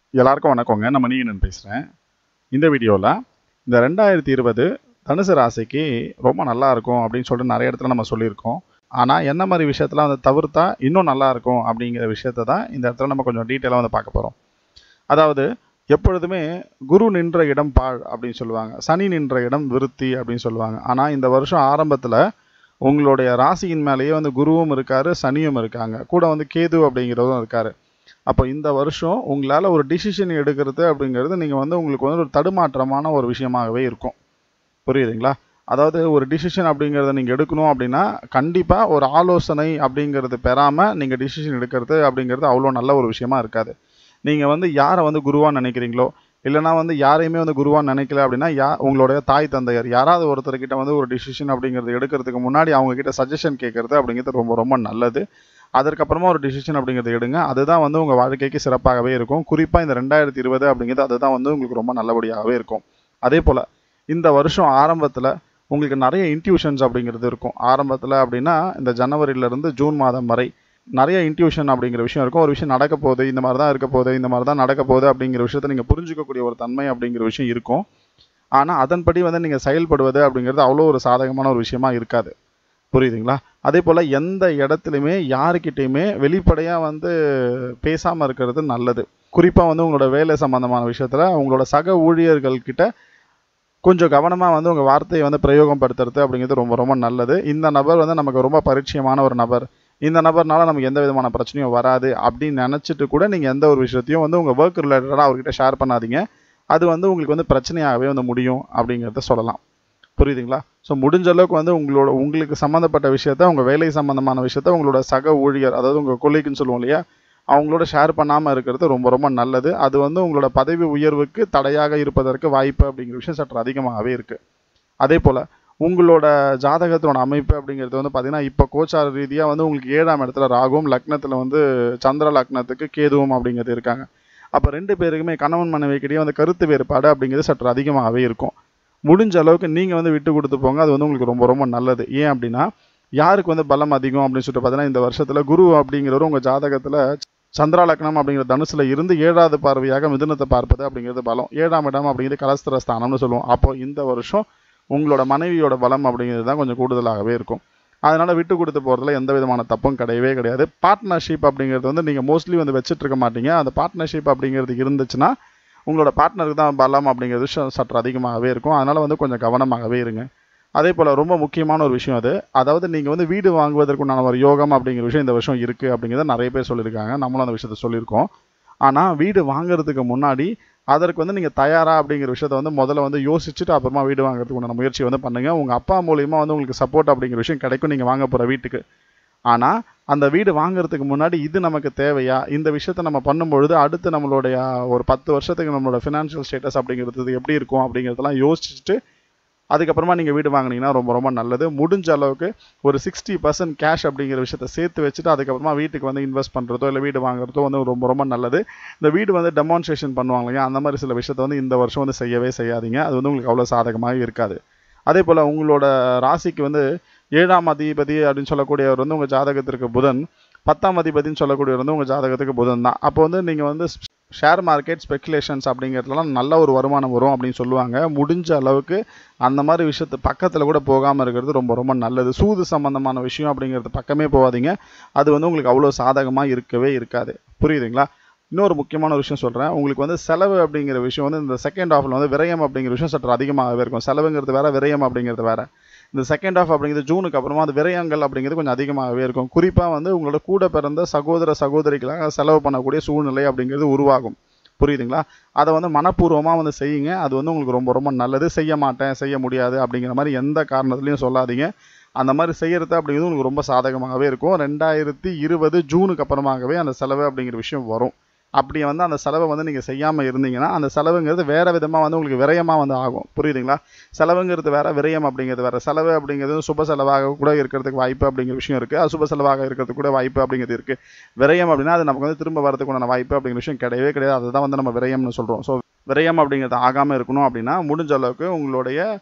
எல்லாருக்கும் வணக்கங்க நான் மணிகண்டன் பேசுகிறேன் இந்த வீடியோவில் இந்த ரெண்டாயிரத்தி இருபது தனுசு ராசிக்கு ரொம்ப நல்லா இருக்கும் அப்படின்னு சொல்லிட்டு நிறைய இடத்துல நம்ம சொல்லியிருக்கோம் ஆனால் என்ன மாதிரி விஷயத்தில் வந்து தவிர்த்தா இன்னும் நல்லா இருக்கும் அப்படிங்கிற விஷயத்தை தான் இந்த இடத்துல நம்ம கொஞ்சம் டீட்டெயிலாக வந்து பார்க்க போகிறோம் அதாவது எப்பொழுதுமே குரு நின்ற இடம் பாழ் அப்படின்னு சொல்லுவாங்க சனி நின்ற இடம் விருத்தி அப்படின்னு சொல்லுவாங்க ஆனால் இந்த வருஷம் ஆரம்பத்தில் உங்களுடைய ராசியின் மேலேயே வந்து குருவும் இருக்காரு சனியும் இருக்காங்க கூட வந்து கேது அப்படிங்கிறதும் இருக்காரு அப்போ இந்த வருஷம் உங்களால் ஒரு டிசிஷன் எடுக்கிறது அப்படிங்கிறது நீங்கள் வந்து உங்களுக்கு வந்து ஒரு தடுமாற்றமான ஒரு விஷயமாகவே இருக்கும் புரியுதுங்களா அதாவது ஒரு டிசிஷன் அப்படிங்கிறத நீங்கள் எடுக்கணும் அப்படின்னா கண்டிப்பாக ஒரு ஆலோசனை அப்படிங்கிறது பெறாமல் நீங்கள் டிசிஷன் எடுக்கிறது அப்படிங்கிறது அவ்வளோ நல்ல ஒரு விஷயமா இருக்காது நீங்கள் வந்து யாரை வந்து குருவாக நினைக்கிறீங்களோ இல்லைனா வந்து யாரையுமே வந்து குருவாக நினைக்கல அப்படின்னா யா உங்களுடைய தாய் தந்தையர் யாராவது ஒருத்தர்கிட்ட வந்து ஒரு டிசிஷன் அப்படிங்கிறது எடுக்கிறதுக்கு முன்னாடி அவங்க கிட்ட சஜஷன் கேட்கறது அப்படிங்கிறது ரொம்ப ரொம்ப நல்லது அதற்கப்புறமா ஒரு டிசிஷன் அப்படிங்கிறத எடுங்க அதுதான் வந்து உங்கள் வாழ்க்கைக்கு சிறப்பாகவே இருக்கும் குறிப்பாக இந்த ரெண்டாயிரத்தி இருபது அப்படிங்கிறது அதுதான் வந்து உங்களுக்கு ரொம்ப நல்லபடியாகவே இருக்கும் அதே போல் இந்த வருஷம் ஆரம்பத்தில் உங்களுக்கு நிறைய இன்ட்யூஷன்ஸ் அப்படிங்கிறது இருக்கும் ஆரம்பத்தில் அப்படின்னா இந்த ஜனவரியிலேருந்து ஜூன் மாதம் வரை நிறைய இன்ட்யூஷன் அப்படிங்கிற விஷயம் இருக்கும் ஒரு விஷயம் நடக்க போகுது இந்த மாதிரி தான் இருக்க போகுது இந்த மாதிரி தான் நடக்க போகுது அப்படிங்கிற விஷயத்த நீங்கள் புரிஞ்சிக்கக்கூடிய ஒரு தன்மை அப்படிங்கிற விஷயம் இருக்கும் ஆனால் அதன்படி வந்து நீங்கள் செயல்படுவது அப்படிங்கிறது அவ்வளோ ஒரு சாதகமான ஒரு விஷயமா இருக்காது புரியுதுங்களா அதே போல் எந்த இடத்துலையுமே யாருக்கிட்டேயுமே வெளிப்படையாக வந்து பேசாமல் இருக்கிறது நல்லது குறிப்பாக வந்து உங்களோட வேலை சம்மந்தமான விஷயத்தில் உங்களோட சக ஊழியர்கள்கிட்ட கொஞ்சம் கவனமாக வந்து உங்கள் வார்த்தையை வந்து பிரயோகம் படுத்துறது அப்படிங்கிறது ரொம்ப ரொம்ப நல்லது இந்த நபர் வந்து நமக்கு ரொம்ப பரிச்சயமான ஒரு நபர் இந்த நபர்னால நமக்கு எந்த விதமான பிரச்சனையும் வராது அப்படின்னு நினச்சிட்டு கூட நீங்கள் எந்த ஒரு விஷயத்தையும் வந்து உங்கள் ஒர்க் ரிலேட்டடாக அவர்கிட்ட ஷேர் பண்ணாதீங்க அது வந்து உங்களுக்கு வந்து பிரச்சனையாகவே வந்து முடியும் அப்படிங்கிறத சொல்லலாம் புரியுதுங்களா ஸோ முடிஞ்ச அளவுக்கு வந்து உங்களோட உங்களுக்கு சம்மந்தப்பட்ட விஷயத்த உங்கள் வேலை சம்மந்தமான விஷயத்த உங்களோட சக ஊழியர் அதாவது உங்கள் கொள்ளைக்குன்னு சொல்லுவோம் இல்லையா அவங்களோட ஷேர் பண்ணாமல் இருக்கிறது ரொம்ப ரொம்ப நல்லது அது வந்து உங்களோட பதவி உயர்வுக்கு தடையாக இருப்பதற்கு வாய்ப்பு அப்படிங்கிற விஷயம் சற்று அதிகமாகவே இருக்குது அதே போல் உங்களோட ஜாதகத்தோட அமைப்பு அப்படிங்கிறது வந்து பார்த்தீங்கன்னா இப்போ கோச்சார ரீதியாக வந்து உங்களுக்கு ஏழாம் இடத்துல ராகுவும் லக்னத்தில் வந்து சந்திர லக்னத்துக்கு கேதுவும் அப்படிங்கிறது இருக்காங்க அப்போ ரெண்டு பேருக்குமே கணவன் மனைவிக்கிட்டே வந்து கருத்து வேறுபாடு அப்படிங்கிறது சற்று அதிகமாகவே இருக்கும் முடிஞ்ச அளவுக்கு நீங்கள் வந்து விட்டு கொடுத்து போங்க அது வந்து உங்களுக்கு ரொம்ப ரொம்ப நல்லது ஏன் அப்படின்னா யாருக்கு வந்து பலம் அதிகம் அப்படின்னு சொல்லிட்டு பார்த்தீங்கன்னா இந்த வருஷத்தில் குரு அப்படிங்கிறவர் உங்கள் ஜாதகத்தில் சந்திரா லக்னம் அப்படிங்கிற தனுசுல இருந்து ஏழாவது பார்வையாக மிதுனத்தை பார்ப்பது அப்படிங்கிறது பலம் ஏழாம் இடம் அப்படிங்கிறது கலஸ்திர ஸ்தானம்னு சொல்லுவோம் அப்போ இந்த வருஷம் உங்களோட மனைவியோட பலம் அப்படிங்கிறது தான் கொஞ்சம் கூடுதலாகவே இருக்கும் அதனால் விட்டு கொடுத்து போகிறதுல எந்த விதமான தப்பும் கிடையவே கிடையாது பார்ட்னர்ஷிப் அப்படிங்கிறது வந்து நீங்கள் மோஸ்ட்லி வந்து வச்சுட்டு இருக்க மாட்டீங்க அந்த பார்ட்னர்ஷிப் அப்படிங்கிறது இருந்துச்சுன்னா உங்களோட பார்ட்னருக்கு தான் பலம் அப்படிங்கிறது விஷயம் சற்று அதிகமாகவே இருக்கும் அதனால் வந்து கொஞ்சம் கவனமாகவே இருங்க அதே போல் ரொம்ப முக்கியமான ஒரு விஷயம் அது அதாவது நீங்கள் வந்து வீடு வாங்குவதற்குண்டான ஒரு யோகம் அப்படிங்கிற விஷயம் இந்த வருஷம் இருக்குது அப்படிங்கிறத நிறைய பேர் சொல்லியிருக்காங்க நம்மளும் அந்த விஷயத்த சொல்லியிருக்கோம் ஆனால் வீடு வாங்குறதுக்கு முன்னாடி அதற்கு வந்து நீங்கள் தயாரா அப்படிங்கிற விஷயத்த வந்து முதல்ல வந்து யோசிச்சுட்டு அப்புறமா வீடு வாங்குறதுக்கு உண்டான முயற்சி வந்து பண்ணுங்கள் உங்கள் அப்பா மூலியமா வந்து உங்களுக்கு சப்போர்ட் அப்படிங்கிற விஷயம் கிடைக்கும் நீங்கள் வாங்க போகிற வீட்டுக்கு ஆனால் அந்த வீடு வாங்குறதுக்கு முன்னாடி இது நமக்கு தேவையா இந்த விஷயத்த நம்ம பண்ணும்பொழுது அடுத்து நம்மளுடைய ஒரு பத்து வருஷத்துக்கு நம்மளோட ஃபினான்ஷியல் ஸ்டேட்டஸ் அப்படிங்கிறது எப்படி இருக்கும் அப்படிங்கிறதெல்லாம் யோசிச்சுட்டு அதுக்கப்புறமா நீங்கள் வீடு வாங்கினீங்கன்னா ரொம்ப ரொம்ப நல்லது முடிஞ்ச அளவுக்கு ஒரு சிக்ஸ்டி பர்சன்ட் கேஷ் அப்படிங்கிற விஷயத்த சேர்த்து வச்சுட்டு அதுக்கப்புறமா வீட்டுக்கு வந்து இன்வெஸ்ட் பண்ணுறதோ இல்லை வீடு வாங்குறதோ வந்து ரொம்ப ரொம்ப நல்லது இந்த வீடு வந்து டெமான்ஸ்ட்ரேஷன் பண்ணுவாங்க இல்லையா அந்த மாதிரி சில விஷயத்த வந்து இந்த வருஷம் வந்து செய்யவே செய்யாதீங்க அது வந்து உங்களுக்கு அவ்வளோ சாதகமாக இருக்காது அதே போல் உங்களோட ராசிக்கு வந்து ஏழாம் அதிபதி அப்படின்னு சொல்லக்கூடியவர் வந்து உங்கள் ஜாதகத்திற்கு புதன் பத்தாம் அதிபதினு சொல்லக்கூடியவர் வந்து உங்கள் ஜாதகத்துக்கு புதன் தான் அப்போ வந்து நீங்கள் வந்து ஷேர் மார்க்கெட் ஸ்பெக்குலேஷன்ஸ் அப்படிங்கிறதுலாம் நல்ல ஒரு வருமானம் வரும் அப்படின்னு சொல்லுவாங்க முடிஞ்ச அளவுக்கு அந்த மாதிரி விஷயத்து பக்கத்தில் கூட போகாமல் இருக்கிறது ரொம்ப ரொம்ப நல்லது சூது சம்மந்தமான விஷயம் அப்படிங்கிறது பக்கமே போகாதீங்க அது வந்து உங்களுக்கு அவ்வளோ சாதகமாக இருக்கவே இருக்காது புரியுதுங்களா இன்னொரு முக்கியமான ஒரு விஷயம் சொல்கிறேன் உங்களுக்கு வந்து செலவு அப்படிங்கிற விஷயம் வந்து இந்த செகண்ட் ஹாஃபில் வந்து விரயம் அப்படிங்கிற விஷயம் சற்று அதிகமாகவே இருக்கும் செலவுங்கிறது வேற விரயம் அப்படிங்கிறது வேற இந்த செகண்ட் ஹாஃப் அப்படிங்கிறது ஜூனுக்கு அப்புறமா அது விரயங்கள் அப்படிங்கிறது கொஞ்சம் அதிகமாகவே இருக்கும் குறிப்பாக வந்து உங்களோட கூட பிறந்த சகோதர சகோதரிகளாக செலவு பண்ணக்கூடிய சூழ்நிலை அப்படிங்கிறது உருவாகும் புரியுதுங்களா அதை வந்து மனப்பூர்வமாக வந்து செய்யுங்க அது வந்து உங்களுக்கு ரொம்ப ரொம்ப நல்லது செய்ய மாட்டேன் செய்ய முடியாது அப்படிங்கிற மாதிரி எந்த காரணத்துலையும் சொல்லாதீங்க அந்த மாதிரி செய்கிறது அப்படிங்கிறது உங்களுக்கு ரொம்ப சாதகமாகவே இருக்கும் ரெண்டாயிரத்தி இருபது ஜூனுக்கு அப்புறமாகவே அந்த செலவு அப்படிங்கிற விஷயம் வரும் அப்படி வந்து அந்த செலவை வந்து நீங்கள் செய்யாமல் இருந்தீங்கன்னா அந்த செலவுங்கிறது வேறு விதமாக வந்து உங்களுக்கு விரயமாக வந்து ஆகும் புரியுதுங்களா செலவுங்கிறது வேற விரயம் அப்படிங்கிறது வேற செலவு அப்படிங்கிறது சுப செலவாக கூட இருக்கிறதுக்கு வாய்ப்பு அப்படிங்கிற விஷயம் இருக்குது அசுப செலவாக இருக்கிறதுக்கு கூட வாய்ப்பு அப்படிங்கிறது இருக்குது விரயம் அப்படின்னா அது நமக்கு வந்து திரும்ப வரதுக்குண்டான வாய்ப்பு அப்படிங்கிற விஷயம் கிடையவே கிடையாது அதுதான் வந்து நம்ம விரயம்னு சொல்கிறோம் ஸோ விரயம் அப்படிங்கிறது ஆகாமல் இருக்கணும் அப்படின்னா முடிஞ்ச அளவுக்கு உங்களுடைய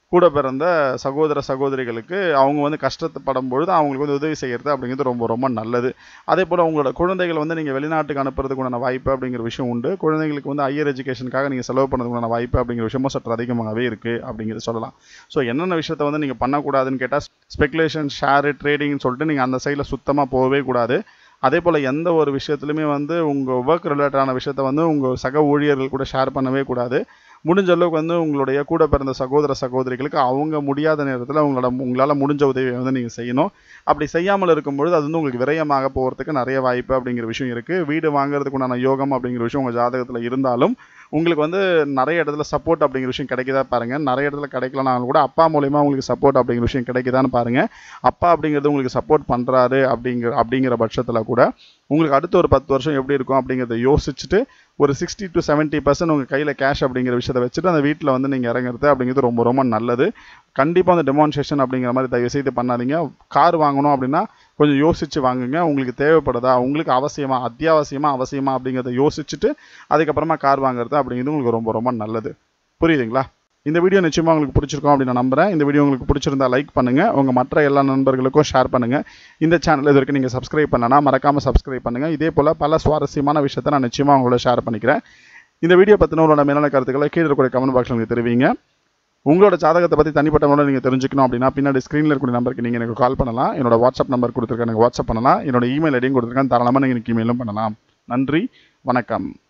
கூட பிறந்த சகோதர சகோதரிகளுக்கு அவங்க வந்து கஷ்டப்படும் பொழுது அவங்களுக்கு வந்து உதவி செய்கிறது அப்படிங்கிறது ரொம்ப ரொம்ப நல்லது அதே போல் உங்களோட குழந்தைகள் வந்து நீங்கள் வெளிநாட்டுக்கு அனுப்புறதுக்குண்டான வாய்ப்பு அப்படிங்கிற விஷயம் உண்டு குழந்தைங்களுக்கு வந்து ஹையர் எஜுகேஷனுக்காக நீங்கள் செலவு பண்ணுறதுக்குண்டான வாய்ப்பு அப்படிங்கிற விஷயமும் சற்று அதிகமாகவே இருக்குது அப்படிங்கிறது சொல்லலாம் ஸோ என்னென்ன விஷயத்தை வந்து நீங்கள் பண்ணக்கூடாதுன்னு கேட்டால் ஸ்பெகுலேஷன் ஷேரு ட்ரேடிங்னு சொல்லிட்டு நீங்கள் அந்த சைடில் சுத்தமாக போகவே கூடாது அதே போல் எந்த ஒரு விஷயத்துலையுமே வந்து உங்கள் ஒர்க் ரிலேட்டடான விஷயத்த வந்து உங்கள் சக ஊழியர்கள் கூட ஷேர் பண்ணவே கூடாது முடிஞ்ச அளவுக்கு வந்து உங்களுடைய கூட பிறந்த சகோதர சகோதரிகளுக்கு அவங்க முடியாத நேரத்தில் உங்களோட உங்களால் முடிஞ்ச உதவியை வந்து நீங்கள் செய்யணும் அப்படி செய்யாமல் இருக்கும்பொழுது அது வந்து உங்களுக்கு விரயமாக போகிறதுக்கு நிறைய வாய்ப்பு அப்படிங்கிற விஷயம் இருக்குது வீடு வாங்குறதுக்கு உண்டான யோகம் அப்படிங்கிற விஷயம் உங்கள் ஜாதகத்தில் இருந்தாலும் உங்களுக்கு வந்து நிறைய இடத்துல சப்போர்ட் அப்படிங்கிற விஷயம் கிடைக்குதா பாருங்கள் நிறைய இடத்துல கிடைக்கலனாலும் கூட அப்பா மூலயமா உங்களுக்கு சப்போர்ட் அப்படிங்கிற விஷயம் கிடைக்குதான்னு பாருங்கள் அப்பா அப்படிங்கிறது உங்களுக்கு சப்போர்ட் பண்ணுறாரு அப்படிங்கிற அப்படிங்கிற பட்சத்தில் கூட உங்களுக்கு அடுத்த ஒரு பத்து வருஷம் எப்படி இருக்கும் அப்படிங்கிறத யோசிச்சுட்டு ஒரு சிக்ஸ்டி டு செவன்ட்டி பர்சன்ட் உங்கள் கையில் கேஷ் அப்படிங்கிற விஷயத்தை வச்சுட்டு அந்த வீட்டில் வந்து நீங்கள் இறங்குறது அப்படிங்கிறது ரொம்ப ரொம்ப நல்லது கண்டிப்பாக அந்த டெமான்ஸ்ட்ரேஷன் அப்படிங்கிற மாதிரி தயவு செய்து பண்ணாதீங்க கார் வாங்கணும் அப்படின்னா கொஞ்சம் யோசிச்சு வாங்குங்க உங்களுக்கு தேவைப்படுதா உங்களுக்கு அவசியமா அத்தியாவசியமா அவசியமா அப்படிங்கிறத யோசிச்சுட்டு அதுக்கப்புறமா கார் வாங்குறது அப்படிங்கிறது உங்களுக்கு ரொம்ப ரொம்ப நல்லது புரியுதுங்களா இந்த வீடியோ நிச்சயமாக உங்களுக்கு பிடிச்சிருக்கும் அப்படின்னு நான் நம்புறேன் இந்த வீடியோ உங்களுக்கு பிடிச்சிருந்தா லைக் பண்ணுங்க உங்க மற்ற எல்லா நண்பர்களுக்கும் ஷேர் பண்ணுங்க இந்த சேனல் இது வரைக்கும் நீங்க சப்ஸ்கிரைப் பண்ணனா மறக்காம சப்ஸ்கிரைப் பண்ணுங்க இதே போல பல சுவாரஸ்யமான விஷயத்தை நான் நிச்சயமா உங்களோட ஷேர் பண்ணிக்கிறேன் இந்த வீடியோ பத்தின உங்களோட மேலான கருத்துக்களை கீழே இருக்கக்கூடிய கமெண்ட் பாக்ஸ்ல நீங்கள் தெரிவிங்க உங்களோட ஜாதகத்தை பற்றி தனிப்பட்ட முறையில் நீங்கள் தெரிஞ்சுக்கணும் அப்படின்னா பின்னாடி ஸ்க்ரீனில் இருக்கக்கூடிய நம்பருக்கு நீங்கள் எனக்கு கால் பண்ணலாம் என்னோட வாட்ஸ்அப் நம்பர் கொடுத்துருக்கேன் எனக்கு வாட்ஸ்அப் பண்ணலாம் என்னோட இமெயில் ஐடியும் கொடுத்துருக்கேன் தாராளமாக நீங்கள் எனக்கு இமெயிலும் பண்ணலாம் நன்றி வணக்கம்